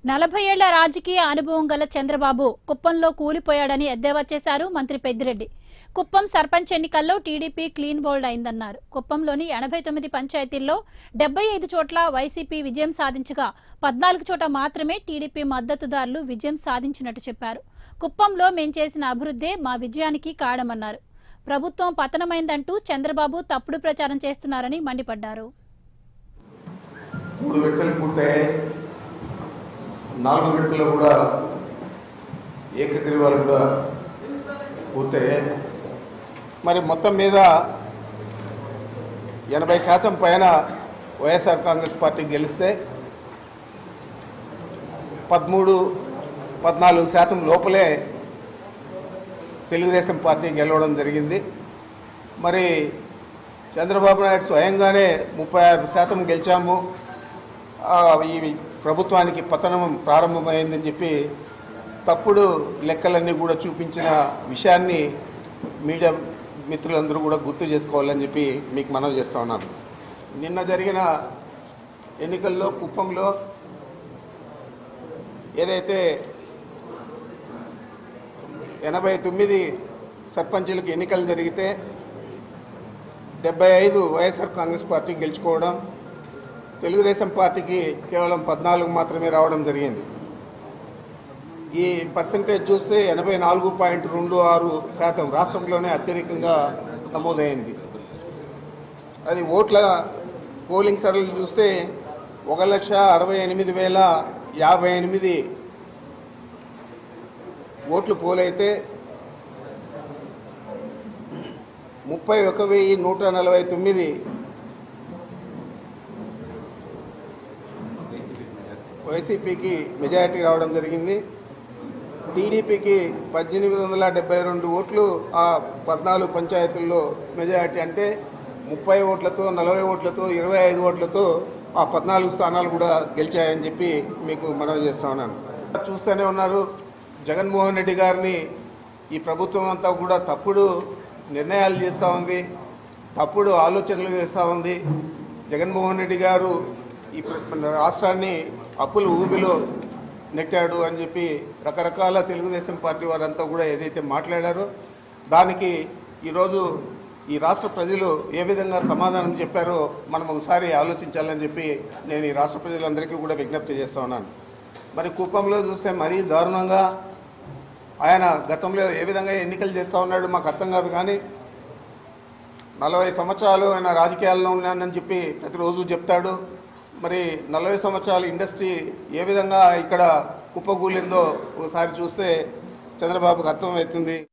నలభై ఏళ్ల రాజకీయ అనుభవం గల చంద్రబాబు కుప్పంలో కూలిపోయాడని ఎద్దేవా చేశారు మంత్రి పెద్దిరెడ్డి కుప్పం సర్పంచ్ ఎన్నికల్లో టీడీపీ క్లీన్ బోల్డ్ అయిందన్నారు కుప్పంలోని ఎనభై తొమ్మిది పంచాయతీల్లో డెబ్బై ఐదు చోట్ల వైసీపీ విజయం సాధించగా పద్నాలుగు చోట మాత్రమే టీడీపీ మద్దతుదారులు విజయం సాధించినట్టు చెప్పారు కుప్పంలో మేం చేసిన అభివృద్ధే మా విజయానికి కారణమన్నారు ప్రభుత్వం పతనమైందంటూ చంద్రబాబు తప్పుడు ప్రచారం చేస్తున్నారని మండిపడ్డారు మూడు విడతలు పూర్తయ్యాయి నాలుగు విడతలు కూడా ఏకగ్రీవాలు కూడా పూర్తయ్యాయి మరి మొత్తం మీద ఎనభై శాతం పైన వైఎస్ఆర్ కాంగ్రెస్ పార్టీ గెలిస్తే పదమూడు పద్నాలుగు శాతం లోపలే తెలుగుదేశం పార్టీ గెలవడం జరిగింది మరి చంద్రబాబు నాయుడు స్వయంగానే ముప్పై ఆరు శాతం గెలిచాము ఆ, ఈ ప్రభుత్వానికి పతనం ప్రారంభమైందని చెప్పి తప్పుడు లెక్కలన్నీ కూడా చూపించిన విషయాన్ని మీడియా మిత్రులందరూ కూడా గుర్తు చేసుకోవాలని చెప్పి మీకు మనవి చేస్తా ఉన్నాను నిన్న జరిగిన ఎన్నికల్లో కుప్పంలో ఏదైతే ఎనభై తొమ్మిది సర్పంచులకు ఎన్నికలు జరిగితే డెబ్బై ఐదు వైఎస్ఆర్ కాంగ్రెస్ పార్టీ గెలుచుకోవడం తెలుగుదేశం పార్టీకి కేవలం పద్నాలుగు మాత్రమే రావడం జరిగింది ఈ పర్సంటేజ్ చూస్తే ఎనభై నాలుగు పాయింట్ రెండు ఆరు శాతం రాష్ట్రంలోనే అత్యధికంగా నమోదైంది అది ఓట్ల పోలింగ్ సరళి చూస్తే ఒక లక్ష అరవై ఎనిమిది వేల యాభై ఎనిమిది ఓట్లు పోలైతే ముప్పై ఒక వెయ్యి నూట నలభై తొమ్మిది వైసీపీకి మెజారిటీ రావడం జరిగింది టీడీపీకి పద్దెనిమిది వందల డెబ్బై రెండు ఓట్లు ఆ పద్నాలుగు పంచాయతీల్లో మెజారిటీ అంటే ముప్పై ఓట్లతో నలభై ఓట్లతో ఇరవై ఐదు ఓట్లతో ఆ పద్నాలుగు స్థానాలు కూడా గెలిచాయని చెప్పి మీకు మనవి చేస్తా ఉన్నాను చూస్తూనే ఉన్నారు జగన్మోహన్ రెడ్డి గారిని ఈ ప్రభుత్వం అంతా కూడా తప్పుడు నిర్ణయాలు చేస్తూ ఉంది తప్పుడు ఆలోచనలు చేస్తూ ఉంది జగన్మోహన్ రెడ్డి గారు ఈ ప్ర- రాష్ట్రాన్ని అప్పుల ఊబిలో నెట్టాడు అని చెప్పి రకరకాల తెలుగుదేశం పార్టీ వారంతా కూడా ఏదైతే మాట్లాడారో దానికి ఈరోజు ఈ రాష్ట్ర ప్రజలు ఏ విధంగా సమాధానం చెప్పారో మనం ఒకసారి ఆలోచించాలని చెప్పి నేను ఈ రాష్ట్ర ప్రజలందరికీ కూడా విజ్ఞప్తి చేస్తా ఉన్నాను మరి కుప్పంలో చూస్తే మరీ దారుణంగా ఆయన గతంలో ఏ విధంగా ఎన్నికలు చేస్తూ ఉన్నాడు మాకు అర్థం కాదు కానీ నలభై సంవత్సరాలు ఆయన రాజకీయాల్లో ఉన్నానని చెప్పి ప్రతిరోజు చెప్తాడు మరి నలభై సంవత్సరాల ఇండస్ట్రీ ఏ విధంగా ఇక్కడ కుప్పగూలిందో ఒకసారి చూస్తే చంద్రబాబుకు అర్థమవుతుంది